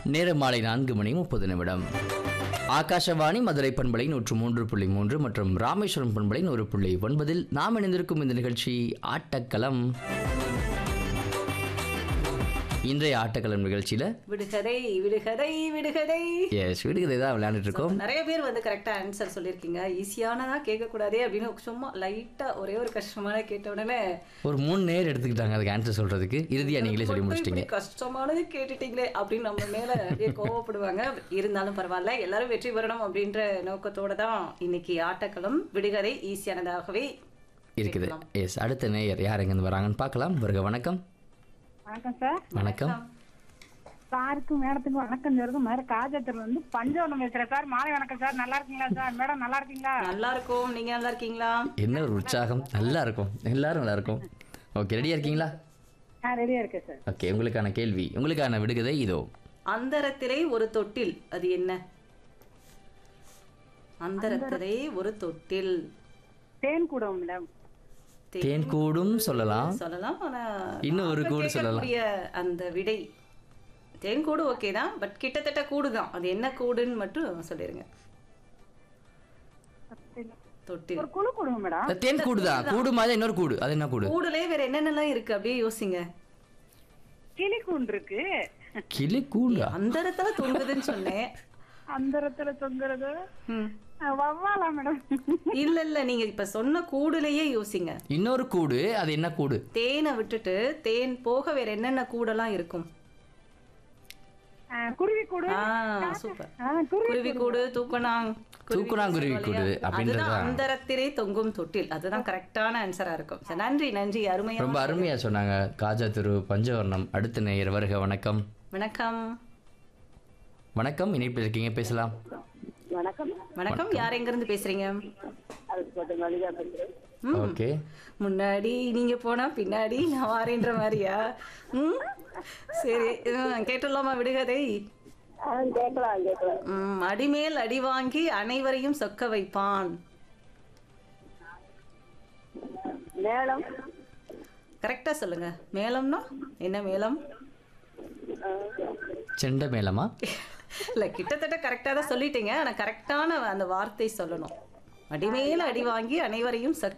நேரம் மாலை நான்கு மணி முப்பது நிமிடம் ஆகாஷவாணி மதுரை பண்பலை நூற்று மூன்று புள்ளி மூன்று மற்றும் ராமேஸ்வரம் பண்பலை நூறு புள்ளி ஒன்பதில் நாம் இணைந்திருக்கும் இந்த நிகழ்ச்சி ஆட்டக்களம் இன்றைய ஆட்டக்களம் நிகழ்ச்சியில் விடுகதை விடுகதை விடுகதை எஸ் வீடுகளை தான் விளையாண்டுட்டு இருக்கோம் நிறைய பேர் வந்து கரெக்டா ஆன்சர் சொல்லியிருக்கீங்க ஈஸியானதா கேட்கக்கூடாதே அப்படின்னு சும்மா லைட்டா ஒரே ஒரு கஷ்டமான கேட்ட உடனே ஒரு மூணு நேர் எடுத்துக்கிட்டாங்க அதுக்கு ஆன்சர் சொல்றதுக்கு இறுதியாக நீங்களே சொல்லி மட்டும் முடிச்சிட்டீங்க இப்படி கஷ்டமானது கேட்டுட்டீங்களே அப்படின்னு நம்ம மேல அப்படியே கோவப்படுவாங்க இருந்தாலும் பரவாயில்ல எல்லாரும் வெற்றி பெறணும் அப்படின்ற நோக்கத்தோட தான் இன்னைக்கு ஆட்டக்களம் விடுகதை ஈஸியானதாகவே இருக்குது எஸ் அடுத்த நேயர் யார் எங்கேருந்து வராங்கன்னு பார்க்கலாம் வருக வணக்கம் வணக்கம் சார் வணக்கம் சாருக்கும் மேடத்துக்கும் வணக்கம் சொல்றது மாதிரி காஜத்துல இருந்து பஞ்சவனம் பேசுறேன் சார் மாலை வணக்கம் சார் நல்லா இருக்கீங்களா சார் மேடம் நல்லா இருக்கீங்களா நல்லா இருக்கும் நீங்க நல்லா இருக்கீங்களா என்ன ஒரு உற்சாகம் நல்லா இருக்கும் எல்லாரும் நல்லா இருக்கும் ஓகே ரெடியாக இருக்கீங்களா ஆ ரெடியா இருக்கேன் சார் ஓகே உங்களுக்கான கேள்வி உங்களுக்கான விடுகதை இதோ அந்தரத்திலே ஒரு தொட்டில் அது என்ன அந்தரத்திலே ஒரு தொட்டில் தேன் கூடம் மேடம் தேன் கூடும் சொல்லலாம் சொல்லலாம் ஆனா இன்னும் ஒரு நாம கூடு சொல்லலாம். கேட்கக்கூடிய அந்த விடை தேன் கூடு ஓகே தான் பட் கிட்டத்தட்ட கூடு தான் அது என்ன கூடுன்னு மட்டும் சொல்லிருங்க தொட்டில் ஒரு குழு கூடுங்க மேடம் இந்த தேன் கூடு தான் கூடு மாதிரி இன்னொரு கூடு அது என்ன கூடு கூடுலே வேற என்னென்னலாம் இருக்கு அப்படியே யோசிங்க கிளி கூண்டு இருக்கு கிளி கூடா அந்தரத்துல தொங்குதுன்னு சொன்னேன் அந்தரத்துல தொங்குறது ம். ஆ, வவ்வாலா மேடம் இல்ல இல்ல நீங்க இப்ப சொன்ன கூடுலயே யோசிங்க இன்னொரு கூடு அது என்ன கூடு தேனை விட்டுட்டு தேன் போக வேற என்னென்ன கூடெல்லாம் இருக்கும் ஆ, குருவி கூடு ஆ சூப்பர் ஆ, குருவி குருவி கூடு தூக்கணாங் தூக்கணாங்குருவி கூடு அப்படின்றது அதுதான் தான். அந்தரத்திலே தொங்கும் தொட்டில் அதுதான் கரெக்டான ஆன்சரா இருக்கும் சரி, நன்றி நன்றி அருமையா ரொம்ப அருமையா சொன்னாங்க காஜா திரு பஞ்சவர்ணம் அடுத்த நேயர் வருக வணக்கம் வணக்கம் வணக்கம் இணைப்பில் இருக்கீங்க பேசலாம் வணக்கம் வணக்கம் யார் எங்க இருந்து பேசுறீங்க ம். ஓகே முன்னாடி நீங்க போனா பின்னாடி நான் வாரேன்ற மாதிரியா ம் சரி ம், கேட்டுடலாமா விடுகதை கேட்கலாம் கேட்கலாம் ம், அடிமேல் அடி வாங்கி அனைவரையும் சொக்க வைப்பான் மேடம் கரெக்டா சொல்லுங்க மேளம்னா என்ன மேளம் செண்ட மேளமா இல்ல கிட்டத்தட்ட கரெக்டா தான் சொல்லிட்டீங்க ஆனா கரெக்டான அந்த வார்த்தை சொல்லணும் அடிமேல அடி வாங்கி அனைவரையும் சொக்க